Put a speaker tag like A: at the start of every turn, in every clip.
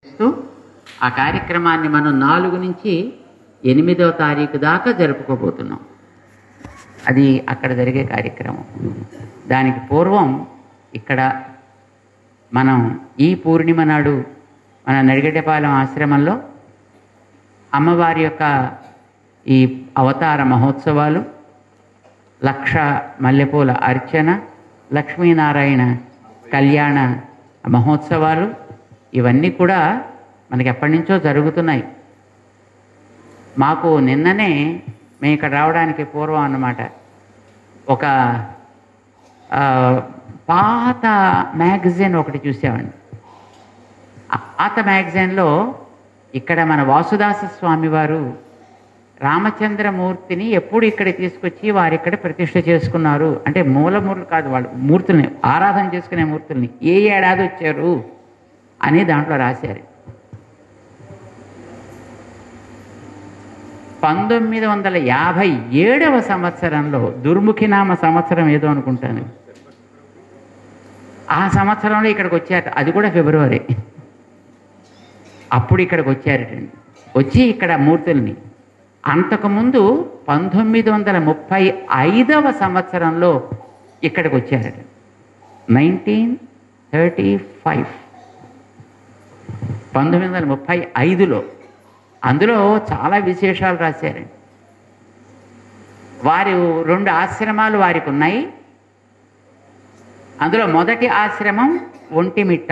A: చేస్తూ ఆ కార్యక్రమాన్ని మనం నాలుగు నుంచి ఎనిమిదవ తారీఖు దాకా జరుపుకోబోతున్నాం అది అక్కడ జరిగే కార్యక్రమం దానికి పూర్వం ఇక్కడ మనం ఈ పూర్ణిమ నాడు మన నడిగడ్డపాలెం ఆశ్రమంలో అమ్మవారి యొక్క ఈ అవతార మహోత్సవాలు లక్ష మల్లెపూల అర్చన లక్ష్మీనారాయణ కళ్యాణ మహోత్సవాలు ఇవన్నీ కూడా మనకి ఎప్పటి నుంచో జరుగుతున్నాయి మాకు నిన్ననే మేము ఇక్కడ రావడానికి పూర్వం అన్నమాట ఒక ఆ, పాత మ్యాగజైన్ ఒకటి చూసామండి ఆ పాత మ్యాగజైన్లో ఇక్కడ మన వాసుదాస స్వామి వారు రామచంద్రమూర్తిని ఎప్పుడు ఇక్కడ తీసుకొచ్చి వారు ఇక్కడ ప్రతిష్ఠ చేసుకున్నారు అంటే మూలమూర్తులు కాదు వాళ్ళు మూర్తుల్ని ఆరాధన చేసుకునే మూర్తుల్ని ఏ ఏడాది వచ్చారు అని దాంట్లో రాశారు పంతొమ్మిది వందల యాభై ఏడవ సంవత్సరంలో దుర్ముఖినామ సంవత్సరం ఏదో అనుకుంటాను ఆ సంవత్సరంలో ఇక్కడికి వచ్చారట అది కూడా ఫిబ్రవరి అప్పుడు ఇక్కడికి వచ్చారటండి వచ్చి ఇక్కడ మూర్తుల్ని అంతకుముందు పంతొమ్మిది వందల ముప్పై ఐదవ సంవత్సరంలో ఇక్కడికి వచ్చారట నైన్టీన్ థర్టీ ఫైవ్ పంతొమ్మిది వందల ముప్పై ఐదులో అందులో చాలా విశేషాలు రాశారండి వారు రెండు ఆశ్రమాలు వారికి ఉన్నాయి అందులో మొదటి ఆశ్రమం ఒంటిమిట్ట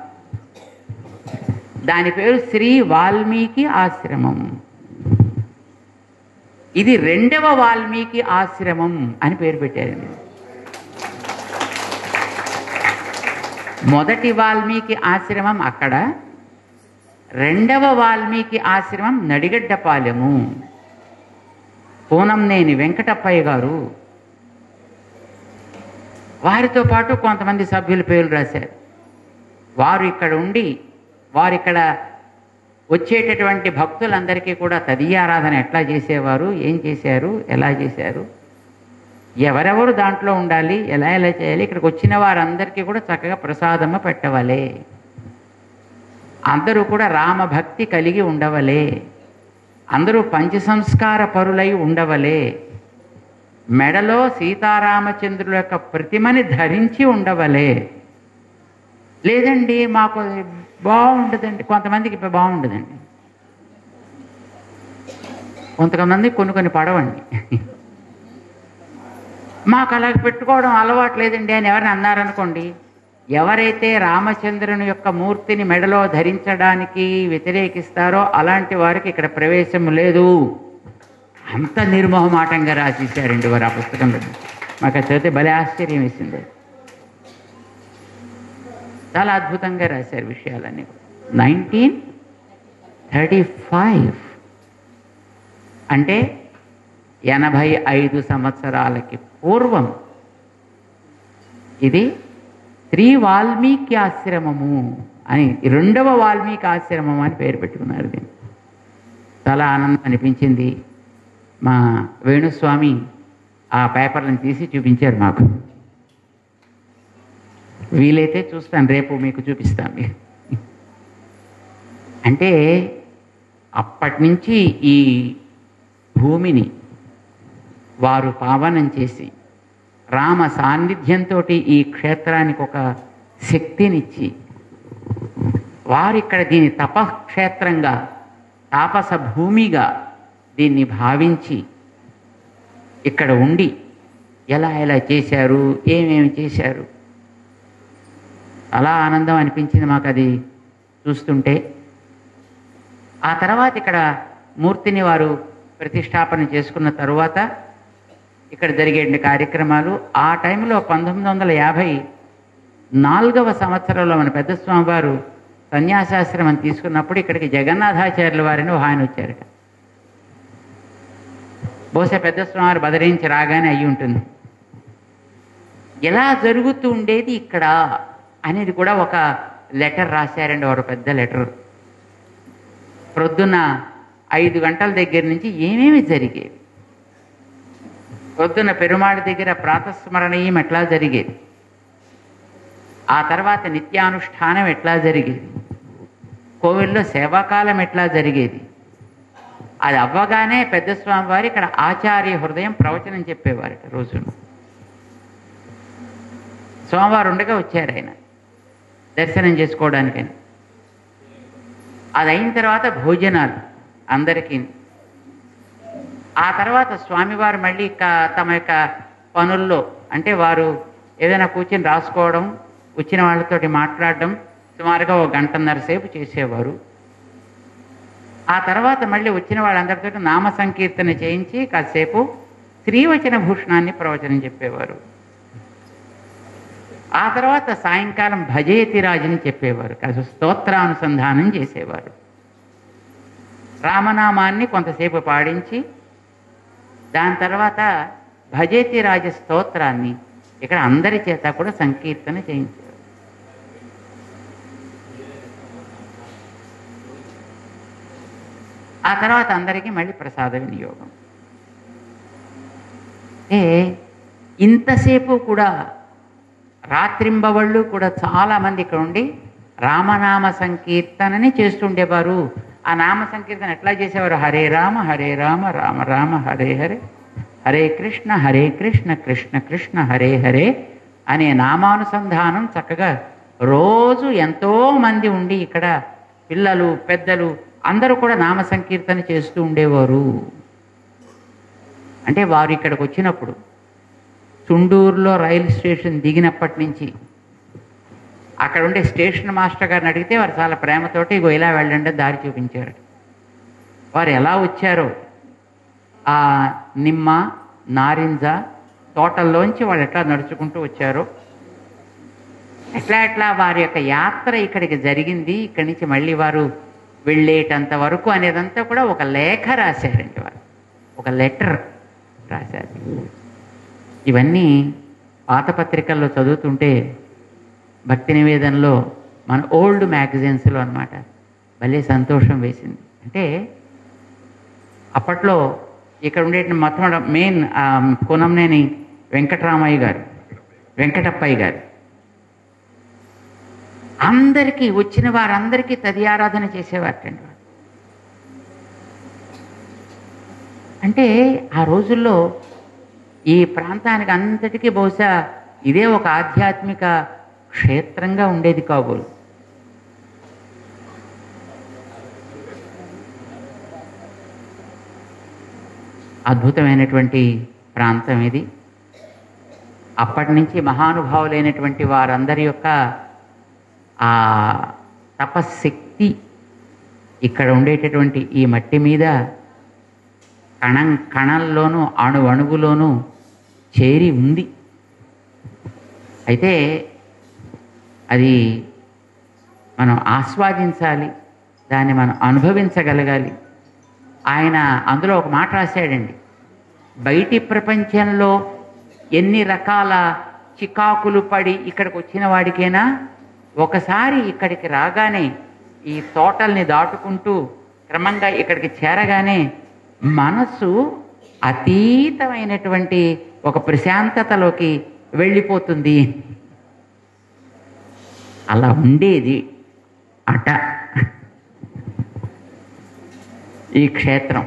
A: దాని పేరు శ్రీ వాల్మీకి ఆశ్రమం ఇది రెండవ వాల్మీకి ఆశ్రమం అని పేరు పెట్టారండి మొదటి వాల్మీకి ఆశ్రమం అక్కడ రెండవ వాల్మీకి ఆశ్రమం నడిగడ్డపాలెము పూనంనేని వెంకటప్పయ్య గారు వారితో పాటు కొంతమంది సభ్యుల పేర్లు రాశారు వారు ఇక్కడ ఉండి వారు ఇక్కడ వచ్చేటటువంటి భక్తులందరికీ కూడా తదీయారాధన ఎట్లా చేసేవారు ఏం చేశారు ఎలా చేశారు ఎవరెవరు దాంట్లో ఉండాలి ఎలా ఎలా చేయాలి ఇక్కడికి వచ్చిన వారందరికీ కూడా చక్కగా ప్రసాదము పెట్టవలే అందరూ కూడా రామభక్తి కలిగి ఉండవలే అందరూ పంచ సంస్కార పరులై ఉండవలే మెడలో సీతారామచంద్రుల యొక్క ప్రతిమని ధరించి ఉండవలే లేదండి మాకు బాగుండదండి కొంతమందికి ఇప్పుడు బాగుండదండి కొంతమంది కొన్ని కొన్ని పడవండి మాకు అలా పెట్టుకోవడం అలవాటు లేదండి అని ఎవరిని అన్నారనుకోండి ఎవరైతే రామచంద్రుని యొక్క మూర్తిని మెడలో ధరించడానికి వ్యతిరేకిస్తారో అలాంటి వారికి ఇక్కడ ప్రవేశం లేదు అంత నిర్మోహమాటంగా రాసేసారండి వారు ఆ పుస్తకంలో మాకు అది చదివితే భలే ఆశ్చర్యం వేసింది చాలా అద్భుతంగా రాశారు విషయాలన్నీ నైన్టీన్ థర్టీ ఫైవ్ అంటే ఎనభై ఐదు సంవత్సరాలకి పూర్వం ఇది శ్రీ వాల్మీకి ఆశ్రమము అని రెండవ వాల్మీకి ఆశ్రమం అని పేరు పెట్టుకున్నారు దీన్ని చాలా ఆనందం అనిపించింది మా వేణుస్వామి ఆ పేపర్లను తీసి చూపించారు మాకు వీలైతే చూస్తాను రేపు మీకు చూపిస్తాను మీకు అంటే అప్పటి నుంచి ఈ భూమిని వారు పావనం చేసి రామ సాన్నిధ్యంతో ఈ క్షేత్రానికి ఒక శక్తినిచ్చి వారు ఇక్కడ దీని తపక్షేత్రంగా తాపస భూమిగా దీన్ని భావించి ఇక్కడ ఉండి ఎలా ఎలా చేశారు ఏమేమి చేశారు అలా ఆనందం అనిపించింది మాకు అది చూస్తుంటే ఆ తర్వాత ఇక్కడ మూర్తిని వారు ప్రతిష్టాపన చేసుకున్న తరువాత ఇక్కడ జరిగే కార్యక్రమాలు ఆ టైంలో పంతొమ్మిది వందల యాభై నాలుగవ సంవత్సరంలో మన పెద్ద స్వామి వారు సన్యాసాశ్రమం తీసుకున్నప్పుడు ఇక్కడికి జగన్నాథాచార్యుల వారిని ఒక ఆయన వచ్చారట బహుశా పెద్ద స్వామి వారు బదరించి రాగానే అయి ఉంటుంది ఎలా జరుగుతూ ఉండేది ఇక్కడ అనేది కూడా ఒక లెటర్ రాశారండి వారు పెద్ద లెటర్ ప్రొద్దున ఐదు గంటల దగ్గర నుంచి ఏమేమి జరిగేవి పొద్దున పెరుమాళి దగ్గర ప్రాతస్మరణీయం ఎట్లా జరిగేది ఆ తర్వాత నిత్యానుష్ఠానం ఎట్లా జరిగేది కోవిల్లో సేవాకాలం ఎట్లా జరిగేది అది అవ్వగానే పెద్ద స్వామివారు ఇక్కడ ఆచార్య హృదయం ప్రవచనం చెప్పేవారట రోజు స్వామివారు ఉండగా వచ్చారు ఆయన దర్శనం చేసుకోవడానికని అది అయిన తర్వాత భోజనాలు అందరికీ ఆ తర్వాత స్వామివారు మళ్ళీ క- తమ యొక్క పనుల్లో అంటే వారు ఏదైనా కూర్చొని రాసుకోవడం వచ్చిన వాళ్ళతోటి మాట్లాడడం సుమారుగా ఒక గంటన్నర సేపు చేసేవారు ఆ తర్వాత మళ్ళీ వచ్చిన వాళ్ళందరితో నామ సంకీర్తన చేయించి కాసేపు శ్రీవచన భూషణాన్ని ప్రవచనం చెప్పేవారు ఆ తర్వాత సాయంకాలం భజయతి రాజుని చెప్పేవారు కాదు స్తోత్రానుసంధానం చేసేవారు రామనామాన్ని కొంతసేపు పాడించి దాని తర్వాత భజేతి రాజ స్తోత్రాన్ని ఇక్కడ అందరి చేత కూడా సంకీర్తన చేయించారు ఆ తర్వాత అందరికీ మళ్ళీ ప్రసాద వినియోగం ఏ ఇంతసేపు కూడా రాత్రింబవళ్ళు కూడా చాలామంది ఇక్కడ ఉండి రామనామ సంకీర్తనని చేస్తుండేవారు ఆ నామ సంకీర్తన ఎట్లా చేసేవారు హరే రామ హరే రామ రామ రామ హరే హరే హరే కృష్ణ హరే కృష్ణ కృష్ణ కృష్ణ హరే హరే అనే నామానుసంధానం చక్కగా రోజు ఎంతో మంది ఉండి ఇక్కడ పిల్లలు పెద్దలు అందరూ కూడా నామ సంకీర్తన చేస్తూ ఉండేవారు అంటే వారు ఇక్కడికి వచ్చినప్పుడు చుండూరులో రైలు స్టేషన్ దిగినప్పటి నుంచి అక్కడ ఉండే స్టేషన్ మాస్టర్ గారిని అడిగితే వారు చాలా ప్రేమతోటి ఇగో ఇలా వెళ్ళండి అని దారి చూపించారు వారు ఎలా వచ్చారో ఆ నిమ్మ నారింజ తోటల్లోంచి వాళ్ళు ఎట్లా నడుచుకుంటూ వచ్చారో ఎట్లా ఎట్లా వారి యొక్క యాత్ర ఇక్కడికి జరిగింది ఇక్కడి నుంచి మళ్ళీ వారు వెళ్ళేటంత వరకు అనేదంతా కూడా ఒక లేఖ రాశారండి వారు ఒక లెటర్ రాశారు ఇవన్నీ పాత పత్రికల్లో చదువుతుంటే భక్తి నివేదనలో మన ఓల్డ్ మ్యాగజైన్స్లో అన్నమాట భలే సంతోషం వేసింది అంటే అప్పట్లో ఇక్కడ ఉండే మొత్తం మెయిన్ కోనంనేని వెంకటరామయ్య గారు వెంకటప్పయ్య గారు అందరికీ వచ్చిన వారందరికీ తది ఆరాధన చేసేవారటండి వారు. అంటే ఆ రోజుల్లో ఈ ప్రాంతానికి అంతటికీ బహుశా ఇదే ఒక ఆధ్యాత్మిక క్షేత్రంగా ఉండేది కాబోలు అద్భుతమైనటువంటి ప్రాంతం ఇది అప్పటి నుంచి మహానుభావులైనటువంటి వారందరి యొక్క ఆ తపశక్తి ఇక్కడ ఉండేటటువంటి ఈ మట్టి మీద కణం కణంలోనూ అణు అణువులోనూ చేరి ఉంది అయితే అది మనం ఆస్వాదించాలి దాన్ని మనం అనుభవించగలగాలి ఆయన అందులో ఒక మాట రాశాడండి బయటి ప్రపంచంలో ఎన్ని రకాల చికాకులు పడి ఇక్కడికి వచ్చిన వాడికైనా ఒకసారి ఇక్కడికి రాగానే ఈ తోటల్ని దాటుకుంటూ క్రమంగా ఇక్కడికి చేరగానే మనసు అతీతమైనటువంటి ఒక ప్రశాంతతలోకి వెళ్ళిపోతుంది అలా ఉండేది అట ఈ క్షేత్రం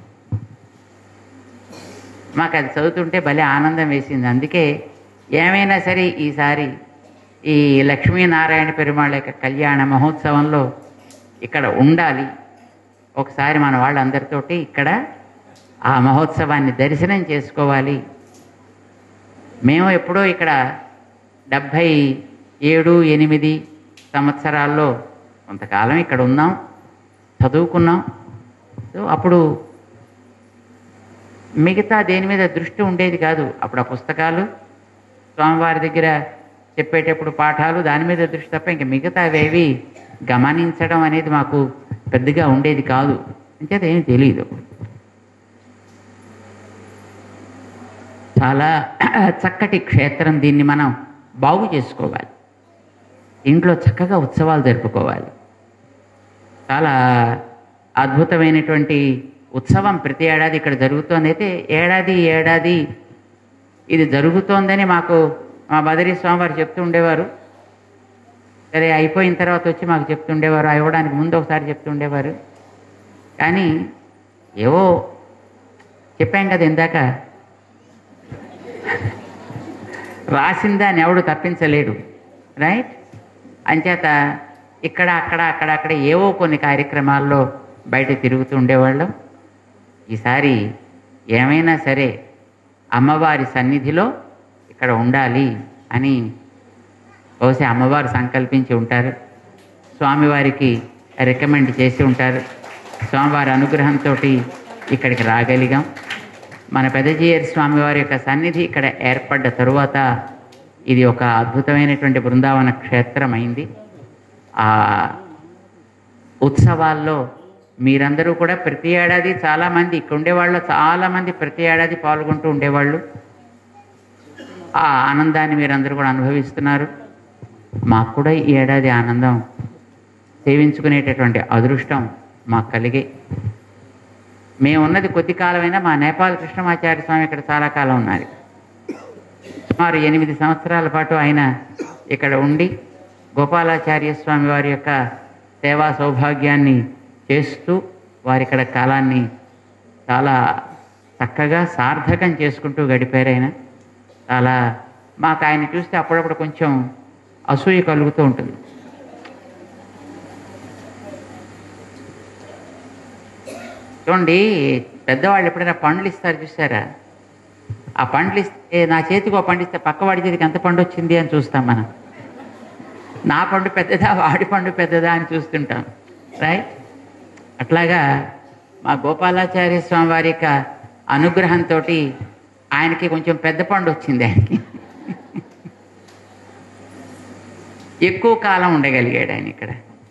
A: మాకు అది చదువుతుంటే భలే ఆనందం వేసింది అందుకే ఏమైనా సరే ఈసారి ఈ లక్ష్మీనారాయణ పెరుమాళ్ళ యొక్క కళ్యాణ మహోత్సవంలో ఇక్కడ ఉండాలి ఒకసారి మన వాళ్ళందరితోటి ఇక్కడ ఆ మహోత్సవాన్ని దర్శనం చేసుకోవాలి మేము ఎప్పుడో ఇక్కడ డెబ్భై ఏడు ఎనిమిది సంవత్సరాల్లో కొంతకాలం ఇక్కడ ఉన్నాం చదువుకున్నాం సో అప్పుడు మిగతా దేని మీద దృష్టి ఉండేది కాదు అప్పుడు ఆ పుస్తకాలు స్వామివారి దగ్గర చెప్పేటప్పుడు పాఠాలు దాని మీద దృష్టి తప్ప ఇంక మిగతావేవి గమనించడం అనేది మాకు పెద్దగా ఉండేది కాదు అంచేత ఏమీ తెలియదు చాలా చక్కటి క్షేత్రం దీన్ని మనం బాగు చేసుకోవాలి ఇంట్లో చక్కగా ఉత్సవాలు జరుపుకోవాలి చాలా అద్భుతమైనటువంటి ఉత్సవం ప్రతి ఏడాది ఇక్కడ జరుగుతోంది అయితే ఏడాది ఏడాది ఇది జరుగుతోందని మాకు మా బదరీ స్వామివారు చెప్తూ ఉండేవారు సరే అయిపోయిన తర్వాత వచ్చి మాకు చెప్తుండేవారు ఆ ఇవ్వడానికి ముందు ఒకసారి చెప్తుండేవారు కానీ ఏవో చెప్పాం కదా ఇందాక రాసిందాన్ని ఎవడు తప్పించలేడు రైట్ అంచేత ఇక్కడ అక్కడ అక్కడ అక్కడ ఏవో కొన్ని కార్యక్రమాల్లో బయట తిరుగుతూ ఉండేవాళ్ళం ఈసారి ఏమైనా సరే అమ్మవారి సన్నిధిలో ఇక్కడ ఉండాలి అని బహుశా అమ్మవారు సంకల్పించి ఉంటారు స్వామివారికి రికమెండ్ చేసి ఉంటారు స్వామివారి అనుగ్రహంతో ఇక్కడికి రాగలిగాం మన పెదజీయర్ స్వామివారి యొక్క సన్నిధి ఇక్కడ ఏర్పడ్డ తరువాత ఇది ఒక అద్భుతమైనటువంటి బృందావన క్షేత్రం అయింది ఆ ఉత్సవాల్లో మీరందరూ కూడా ప్రతి ఏడాది చాలామంది ఇక్కడ ఉండేవాళ్ళు చాలామంది ప్రతి ఏడాది పాల్గొంటూ ఉండేవాళ్ళు ఆ ఆనందాన్ని మీరందరూ కూడా అనుభవిస్తున్నారు మాకు కూడా ఈ ఏడాది ఆనందం సేవించుకునేటటువంటి అదృష్టం మాకు కలిగే మేము ఉన్నది కొద్ది కాలమైనా మా నేపాల్ కృష్ణమాచార్య స్వామి ఇక్కడ చాలా కాలం ఉన్నారు సుమారు ఎనిమిది సంవత్సరాల పాటు ఆయన ఇక్కడ ఉండి గోపాలాచార్య స్వామి వారి యొక్క సేవా సౌభాగ్యాన్ని చేస్తూ వారి ఇక్కడ కాలాన్ని చాలా చక్కగా సార్థకం చేసుకుంటూ గడిపారు ఆయన చాలా మాకు ఆయన చూస్తే అప్పుడప్పుడు కొంచెం అసూయ కలుగుతూ ఉంటుంది చూడండి పెద్దవాళ్ళు ఎప్పుడైనా పండ్లు ఇస్తారు చూసారా ఆ పండ్లు ఇస్తే నా చేతికి ఒక పండు ఇస్తే పక్కవాడి చేతికి ఎంత పండు వచ్చింది అని చూస్తాం మనం నా పండు పెద్దదా వాడి పండు పెద్దదా అని చూస్తుంటాం రైట్ అట్లాగా మా గోపాలాచార్య స్వామి వారి యొక్క అనుగ్రహంతో ఆయనకి కొంచెం పెద్ద పండు వచ్చింది ఆయనకి ఎక్కువ కాలం ఉండగలిగాడు ఆయన ఇక్కడ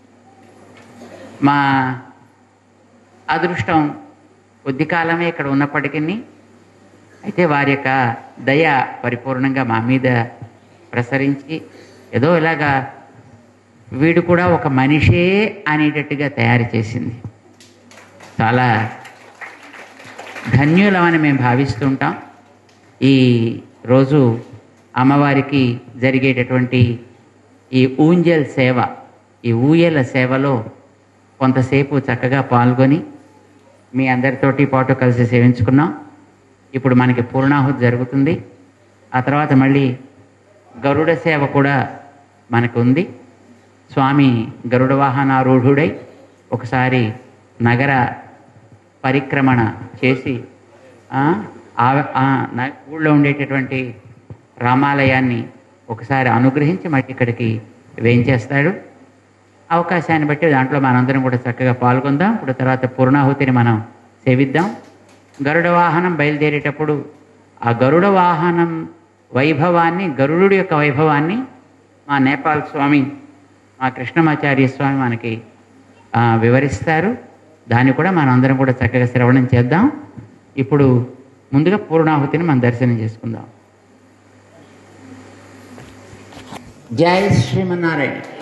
A: మా అదృష్టం కొద్ది కాలమే ఇక్కడ ఉన్నప్పటికీ అయితే వారి యొక్క దయ పరిపూర్ణంగా మా మీద ప్రసరించి ఏదో ఇలాగా వీడు కూడా ఒక మనిషే అనేటట్టుగా తయారు చేసింది చాలా ధన్యులమని మేము భావిస్తుంటాం ఈ రోజు అమ్మవారికి జరిగేటటువంటి ఈ ఊంజల్ సేవ ఈ ఊయల సేవలో కొంతసేపు చక్కగా పాల్గొని మీ అందరితోటి పాటు కలిసి సేవించుకున్నాం ఇప్పుడు మనకి పూర్ణాహుతి జరుగుతుంది ఆ తర్వాత మళ్ళీ గరుడ సేవ కూడా మనకు ఉంది స్వామి గరుడ వాహనారూఢుడై ఒకసారి నగర పరిక్రమణ చేసి ఆ, ఆ- ఆ న- ఊళ్ళో ఉండేటటువంటి రామాలయాన్ని ఒకసారి అనుగ్రహించి మళ్ళీ ఇక్కడికి వేయించేస్తాడు అవకాశాన్ని బట్టి దాంట్లో మనందరం కూడా చక్కగా పాల్గొందాం ఇప్పుడు తర్వాత పూర్ణాహుతిని మనం సేవిద్దాం గరుడ వాహనం బయలుదేరేటప్పుడు ఆ గరుడ వాహనం వైభవాన్ని గరుడు యొక్క వైభవాన్ని మా నేపాల్ స్వామి మా కృష్ణమాచార్య స్వామి మనకి ఆ, వివరిస్తారు దాన్ని కూడా మనందరం కూడా చక్కగా శ్రవణం చేద్దాం ఇప్పుడు ముందుగా పూర్ణాహుతిని మనం దర్శనం చేసుకుందాం జై శ్రీమన్నారాయణ